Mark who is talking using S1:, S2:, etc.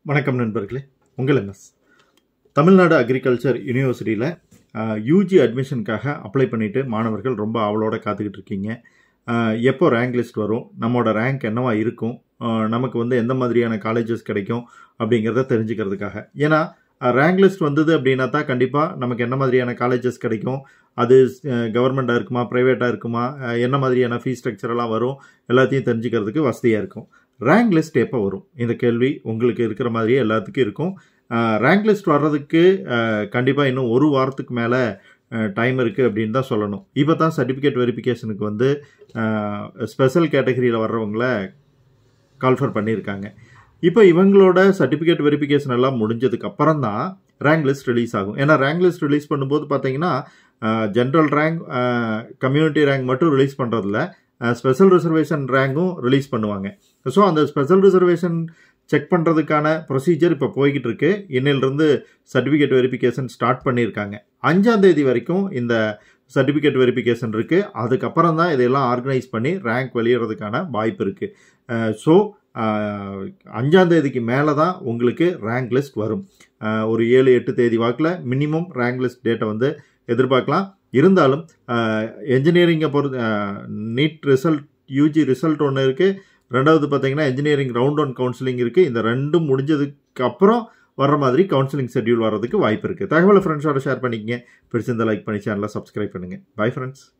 S1: வணக்கம் நண்பர்களே உங்கள் எம்எஸ் தமிழ்நாடு அக்ரிகல்ச்சர் யூனிவர்சிட்டியில் யூஜி அட்மிஷனுக்காக அப்ளை பண்ணிவிட்டு மாணவர்கள் ரொம்ப ஆவலோட காத்துக்கிட்டு இருக்கீங்க அஹ், எப்போ ரேங்க் லிஸ்ட் வரும் நம்மளோட ரேங்க் என்னவா இருக்கும் அஹ், நமக்கு வந்து எந்த மாதிரியான காலேஜஸ் கிடைக்கும் அப்படிங்கிறத தெரிஞ்சுக்கிறதுக்காக ஏன்னா ரேங்க் லிஸ்ட் வந்தது அப்படின்னா தான் கண்டிப்பாக நமக்கு என்ன மாதிரியான காலேஜஸ் கிடைக்கும் அது கவர்மெண்ட்டாக இருக்குமா ப்ரைவேட்டாக இருக்குமா அஹ், என்ன மாதிரியான ஃபீஸ் ஸ்ட்ரக்சர் எல்லாம் வரும் எல்லாத்தையும் தெரிஞ்சுக்கிறதுக்கு வசதியாக இருக்கும் ரேங்க் லிஸ்ட் எப்போ வரும் இந்த கேள்வி உங்களுக்கு இருக்கிற மாதிரியே எல்லாத்துக்கும் இருக்கும் ரேங்க் லிஸ்ட் வர்றதுக்கு கண்டிப்பாக இன்னும் ஒரு வாரத்துக்கு மேலே டைம் இருக்குது அப்படின்னு தான் சொல்லணும் இப்போ தான் சர்டிஃபிகேட் வெரிஃபிகேஷனுக்கு வந்து ஸ்பெஷல் கேட்டகரியில் வர்றவங்கள கால்ஃபர் பண்ணியிருக்காங்க இப்போ இவங்களோட சர்டிஃபிகேட் வெரிஃபிகேஷன் எல்லாம் முடிஞ்சதுக்கு அப்புறம் தான் ரேங்க் லிஸ்ட் ரிலீஸ் ஆகும் ஏன்னா ரேங்க் லிஸ்ட் ரிலீஸ் பண்ணும்போது பார்த்தீங்கன்னா ஜென்ரல் ரேங்க் கம்யூனிட்டி ரேங்க் மட்டும் ரிலீஸ் பண்ணுறதில்ல ஸ்பெஷல் ரிசர்வேஷன் ரேங்கும் ரிலீஸ் பண்ணுவாங்க ஸோ அந்த ஸ்பெஷல் ரிசர்வேஷன் செக் பண்ணுறதுக்கான ப்ரொசீஜர் இப்போ போய்கிட்டு இருக்கு இன்னிலிருந்து சர்டிஃபிகேட் வெரிஃபிகேஷன் ஸ்டார்ட் பண்ணியிருக்காங்க அஞ்சாம் தேதி வரைக்கும் இந்த சர்டிஃபிகேட் வெரிஃபிகேஷன் இருக்குது அதுக்கப்புறம் தான் இதையெல்லாம் ஆர்கனைஸ் பண்ணி ரேங்க் வெளியிடுறதுக்கான வாய்ப்பு இருக்குது ஸோ அஞ்சாம் தேதிக்கு மேலே தான் உங்களுக்கு ரேங்க் லிஸ்ட் வரும் அஹ், ஒரு ஏழு எட்டு தேதி வாக்கில் மினிமம் ரேங்க் லிஸ்ட் டேட்டை வந்து எதிர்பார்க்கலாம் இருந்தாலும் என்ஜினியரிங்கை பொறுத்த நீட் ரிசல்ட் யூஜி ரிசல்ட் ஒன்று இருக்குது ரெண்டாவது பார்த்தீங்கன்னா இன்ஜினியரிங் ரவுண்ட் ஒன் கவுன்சிலிங் இருக்குது இந்த ரெண்டும் முடிஞ்சதுக்கு அப்புறம் வர்ற மாதிரி கவுன்சிலிங் ஷெட்யூல் வர்றதுக்கு வாய்ப்பு இருக்குது தகவலை ஃப்ரெண்ட்ஸோட ஷேர் பண்ணிக்கங்க பிடிச்சிருந்தா லைக் பண்ணி சேனலை சப்ஸ்கிரைப் பண்ணுங்கள் பை ஃப்ரெண்ட்ஸ்